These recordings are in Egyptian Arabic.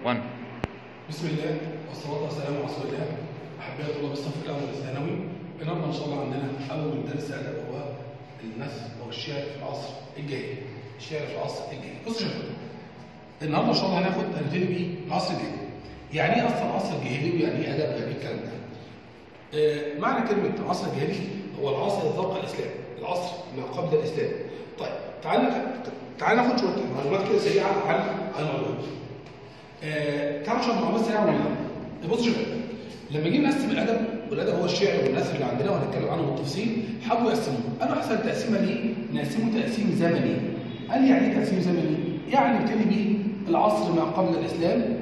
1 بسم الله والصلاة والسلام على رسول الله أحبائي طلاب الصف الأول الثانوي النهارده إن شاء الله عندنا أول درس أدب هو النثر أو الشعر في العصر الجاهلي الشعر في العصر الجاهلي بصوا شوفوا النهارده إن شاء الله هناخد هنبتدي بإيه؟ العصر الجاهلي يعني إيه أصلا العصر الجاهلي ويعني إيه أدب يعني إيه الكلام ده؟ آه معنى كلمة العصر الجاهلي هو العصر اللي فوق الإسلام العصر ما قبل الإسلام طيب تعال تعال ناخد شوية معلومات كده سريعة عن عن الموضوع آه، تعالوا نشوف معلومات سريعه ولا بص شوف لما جينا نقسم الادب والادب هو الشعر والنثر اللي عندنا وهنتكلم عنه بالتفصيل حبوا يقسموه انا احسن تقسيمه ليه نقسمه تقسيم زمني قال لي يعني ايه تقسيم زمني يعني نبتدي بيه العصر ما قبل الاسلام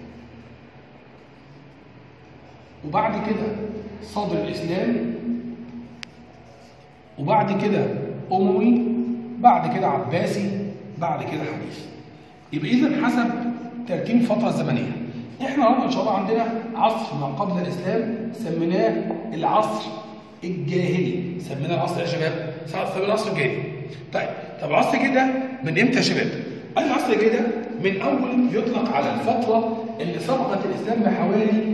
وبعد كده صدر الاسلام وبعد كده اموي بعد كده عباسي بعد كده حديث يبقى اذا حسب ترتيب الفتره الزمنيه احنا النهارده ان شاء الله عندنا عصر ما قبل الاسلام سميناه العصر الجاهلي سميناه العصر يا شباب سميناه العصر الجاهلي طيب طب العصر الجاهلي ده من امتى يا شباب قال العصر الجاهلي ده من اول يطلق على الفتره اللي سبقت الاسلام بحوالي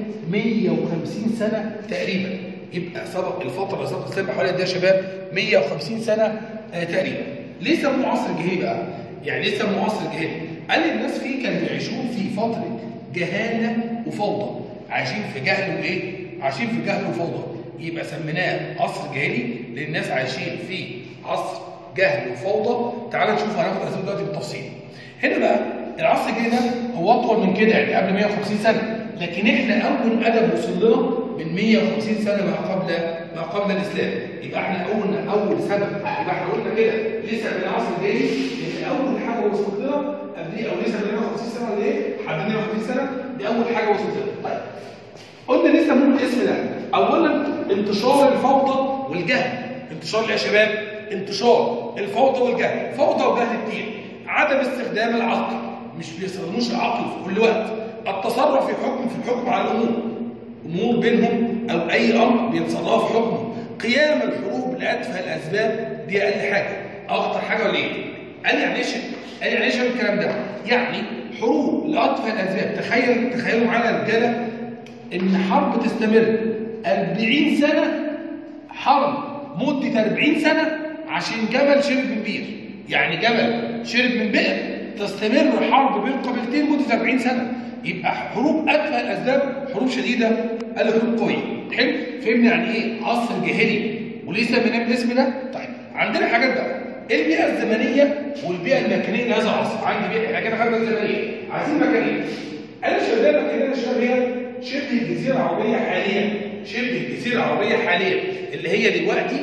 150 سنه تقريبا يبقى سبق الفتره اللي سبقت الاسلام بحوالي قد ايه يا شباب 150 سنه آه تقريبا ليه سموه عصر جاهلي بقى يعني ليه سموه عصر جاهلي قال لي الناس فيه كانوا يعيشون في فتره جهاله وفوضى عايشين في جهل وايه عايشين في جهل وفوضى يبقى سميناه عصر جاهلي لان الناس عايشين في عصر جهل وفوضى تعال نشوف هناخد اسئله دلوقتي بالتفصيل هنا بقى العصر الجاهلي ده هو اطول من كده يعني قبل 150 سنه لكن احنا اول ادب وصل لنا من 150 سنه ما قبل ما قبل الاسلام يبقى احنا قلنا اول سبب يبقى احنا قلنا كده لسه من العصر الجاهلي لان اول حاجه وصلت لنا قد ايه او لسه من 150 سنه ولا ايه؟ حد 150 سنه دي اول حاجه وصلت لنا طيب قلنا لسه مو الاسم ده اولا انتشار الفوضى والجهل انتشار ايه يا شباب؟ انتشار الفوضى والجهل فوضى وجهل كتير عدم استخدام العقل مش بيستخدموش العقل في كل وقت التصرف في حكم في الحكم على الامور امور بينهم او اي امر بيتصرفوا في حكمه قيام الحروب لاتفه الاسباب دي اقل حاجه اخطر حاجه ولا ايه؟ قال يعني ايش قال يعني ايش الكلام ده؟ يعني حروب لأطفى الأسباب تخيل تخيلوا معانا يا رجالة إن حرب تستمر 40 سنة حرب مدة 40 سنة عشان جبل شرب من بير يعني جبل شرب من بئر تستمر حرب بين قبيلتين مدة 40 سنة يبقى حروب أتفه الأسباب حروب شديدة قال حروب قوية حلو فهمنا يعني إيه عصر جاهلي وليه سميناه بالاسم ده؟ طيب عندنا حاجات بقى البيئة الزمنية والبيئة المكانية لهذا العصر عندي بيئة احنا كده خدنا الزمنية عايزين مكانية أنا شباب المكانية يا شباب هي شبه الجزيرة العربية حاليا شبه الجزيرة العربية حاليا اللي هي دلوقتي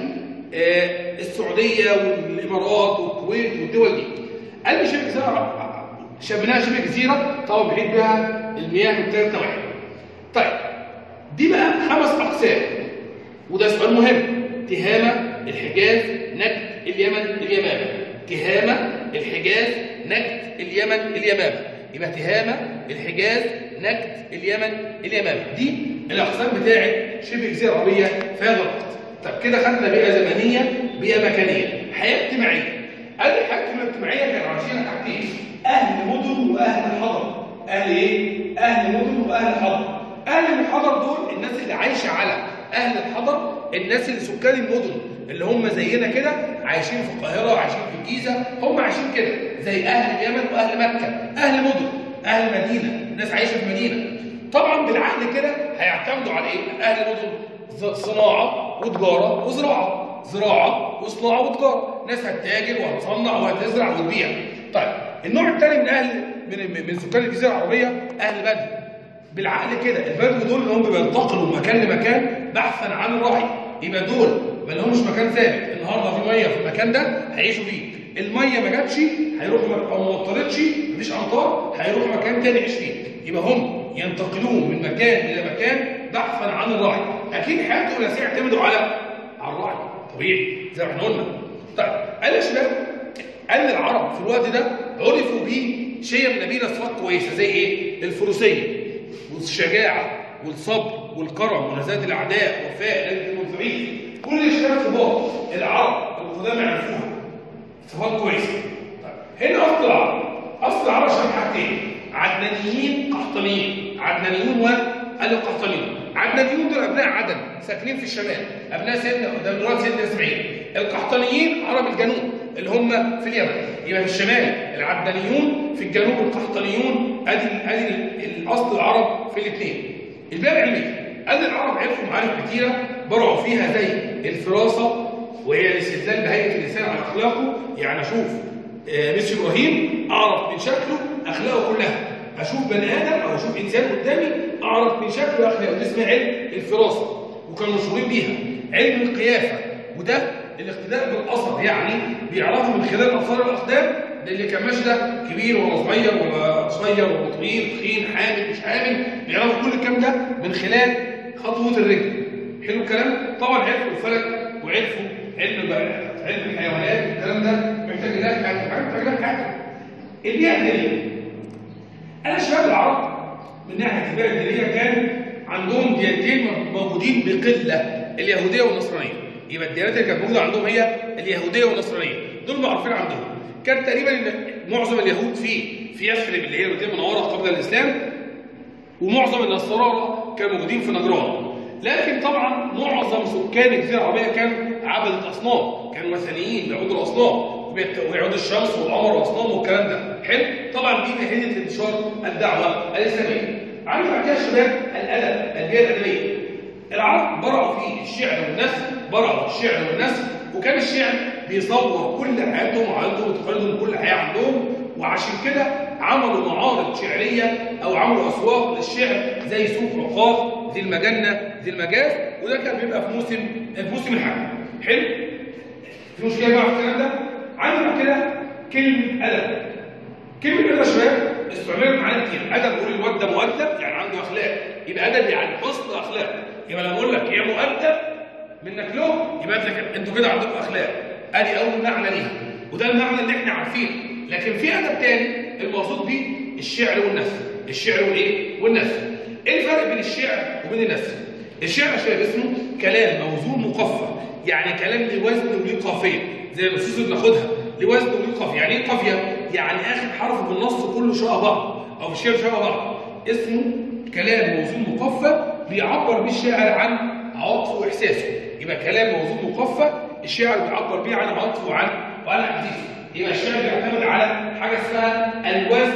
آه السعودية والإمارات والكويت والدول دي قال لي شبه جزيرة شبناها شبه جزيرة طبعا بحيث بها المياه من ثلاث نواحي طيب دي بقى خمس أقسام وده سؤال مهم تهامة الحجاز نجد اليمن اليمامة تهامة الحجاز نجد اليمن اليمامة يبقى تهامة الحجاز نجد اليمن اليمامة دي الأقسام بتاعت شبه جزيرة عربية في هذا الوقت طب كده خدنا بيئة زمنية بيئة مكانية حياة اجتماعية قال لي الحياة الاجتماعية كانوا عايشين تحتين أهل مدن وأهل حضر أهل إيه؟ أهل مدن وأهل حضر أهل الحضر دول الناس اللي عايشة على أهل الحضر الناس اللي سكان المدن اللي هم زينا كده عايشين في القاهرة عايشين في الجيزة هم عايشين كده زي أهل اليمن وأهل مكة أهل مدن أهل مدينة الناس عايشة في مدينة طبعا بالعقل كده هيعتمدوا على إيه؟ أهل مدن صناعة وتجارة وزراعة زراعة وصناعة وتجارة ناس هتتاجر وهتصنع وهتزرع وتبيع طيب النوع الثاني من أهل من, من سكان الجزيرة العربية أهل بدو بالعقل كده البدو دول اللي هم بينتقلوا من مكان لمكان بحثا عن الراحل يبقى دول ما لهمش مكان ثابت النهارده في ميه في المكان ده هيعيشوا فيه الميه ما جاتش هيروحوا او ما مطرتش مفيش امطار هيروحوا مكان تاني يعيش فيه يبقى هم ينتقلون من مكان الى مكان بحثا عن الراعي اكيد حياتهم الاساسيه يعتمدوا على على الراعي طبيعي زي ما احنا قلنا طيب قال يا شباب قال العرب في الوقت ده عرفوا بشيء نبيله صفات كويسه زي ايه الفروسيه والشجاعه والصبر والكرم ونزاهه الاعداء وفاء لجنه المنفعين كل الشباب صفات العرب القدامى عرفوها صفات كويسه طيب هنا اصل العرب اصل العرب عشان حاجتين عدنانيين قحطانيين عدنانيون والقحطانيون عدنانيون دول ابناء عدن ساكنين في الشمال ابناء سيدنا ده مراد سيدنا اسماعيل القحطانيين عرب الجنوب اللي هم في اليمن يبقى في الشمال العدنانيون في الجنوب القحطانيون ادي ادي الاصل العرب في الاثنين البيئه العلميه ادي العرب عرفوا معارف كتيره برعوا فيها زي الفراسه وهي الاستدلال بهيئه الانسان على اخلاقه يعني اشوف آه، ميسي ابراهيم اعرف من شكله اخلاقه كلها اشوف بني ادم او اشوف انسان قدامي اعرف من شكله اخلاقه ده اسمه علم الفراسه وكانوا مشهورين بيها علم القيافه وده الاقتداء بالاثر يعني بيعرفوا من خلال اثار الاقدام ده اللي كان ماشي ده كبير ولا صغير ولا قصير ولا طويل تخين حامل مش حامل بيعرفوا كل الكلام ده من خلال خطوه الرجل حلو الكلام طبعا عرفوا الفلك وعرفوا علم بقى علم الحيوانات الكلام ده محتاج لها حاجه محتاج لها حاجه البيئه الدينيه انا شباب العرب من ناحيه البيئه الدينيه كان عندهم ديانتين موجودين بقله اليهوديه والنصرانيه يبقى الديانات اللي كانت موجوده عندهم هي اليهوديه والنصرانيه دول معروفين عندهم كان تقريبا إن معظم اليهود في في يثرب اللي هي المدينه المنوره قبل الاسلام ومعظم النصارى كانوا موجودين في نجران لكن طبعا معظم سكان الجزيره العربيه كانوا عبده اصنام كانوا وثنيين بيعبدوا الاصنام وبيت- ويعبدوا الشمس والقمر واصنام والكلام ده حلو طبعا دي نتيجه انتشار الدعوه الاسلاميه عارف بعد كده الشباب الادب البيئه الادبيه العرب برعوا في الشعر والنثر برعوا في الشعر والنثر وكان الشعر بيصور كل حياتهم وعاداتهم وتقاليدهم كل حياه عندهم وعشان كده عملوا معارض شعريه او عملوا اسواق للشعر زي سوق عقاب ذي المجنه ذي المجاز وده كان بيبقى في موسم في موسم الحج حلو في مشكله بقى في الكلام ده عندي بعد كده كلمه ادب كلمة أدب يا شباب استعملت معانا كتير، أدب بقول الواد ده مؤدب يعني عنده أخلاق، يبقى أدب يعني حسن أخلاق، يبقى لما أقول لك يا مؤدب منك له يبقى أنت كده أنتوا كده عندكم أخلاق، أدي أول معنى ليها، وده المعنى اللي إحنا عارفينه، لكن في أدب تاني المقصود بيه الشعر والنثر، الشعر والإيه؟ والنثر. إيه الفرق بين الشعر وبين النثر؟ الشعر يا شباب اسمه كلام موزون مقفى، يعني كلام ليه وزن وليه قافية، زي النصوص اللي بناخدها ليه وزن وليه قافية، يعني إيه قافية؟ يعني اخر حرف في النص كله شبه بعض او الشعر شبه بعض اسمه كلام موزون مقفى بيعبر بيه الشاعر عن عواطفه واحساسه يبقى كلام موزون مقفى الشاعر بيعبر بيه عن عواطفه وعن وعن احاسيسه يبقى الشعر بيعتمد على حاجه اسمها الوزن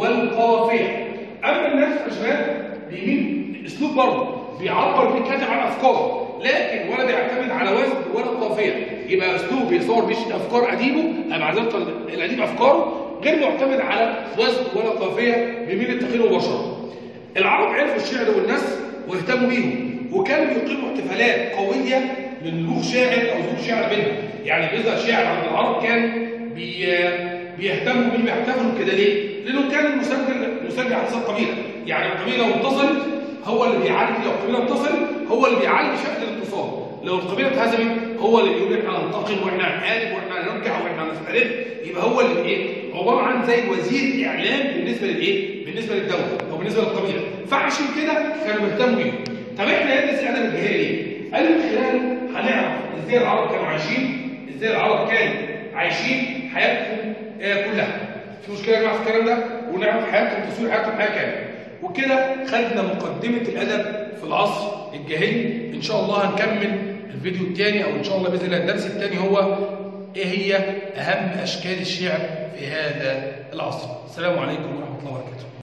والقافيه اما الناس يا شباب بيميل اسلوب برضه بيعبر بيه كاتب عن افكاره لكن ولا بيعتمد على وزن ولا قافيه يبقى اسلوب بيصور بيه افكار اديبه معذره الاديب افكاره غير معتمد على وزن ولا قافيه بيميل للتقرير مباشره. العرب عرفوا الشعر والنثر واهتموا بيهم وكانوا يقيموا احتفالات قويه لنبوغ شاعر او ظهور شاعر منهم، يعني بيظهر شاعر عند العرب كان بي بيهتموا بيه بيحتفلوا كده ليه؟ لانه كان المسجل مسجل على حسب قبيله، يعني القبيله لو انتصرت هو اللي بيعالج لو القبيله انتصرت هو اللي بيعالج شكل الانتصار، لو القبيله اتهزمت هو اللي يقول احنا هننتقم واحنا هنحارب واحنا هنرجع واحنا هنسترد يبقى هو اللي ايه عباره عن زي وزير اعلام بالنسبه للايه بالنسبه للدوله او بالنسبه للقبيله فعشان كده كانوا بيهتموا بيهم طب احنا ندرس الادب الجاهلي ليه قال من خلال هنعرف ازاي العرب كانوا عايشين ازاي العرب كانوا عايشين حياتهم آه كلها في مشكله يا جماعه في الكلام ده ونعرف حياتهم تصوير حياتهم حياه كامله وكده خدنا مقدمه الادب في العصر الجاهلي ان شاء الله هنكمل الفيديو الثاني او ان شاء الله باذن الله الدرس الثاني هو ايه هي اهم اشكال الشعر في هذا العصر السلام عليكم ورحمه الله وبركاته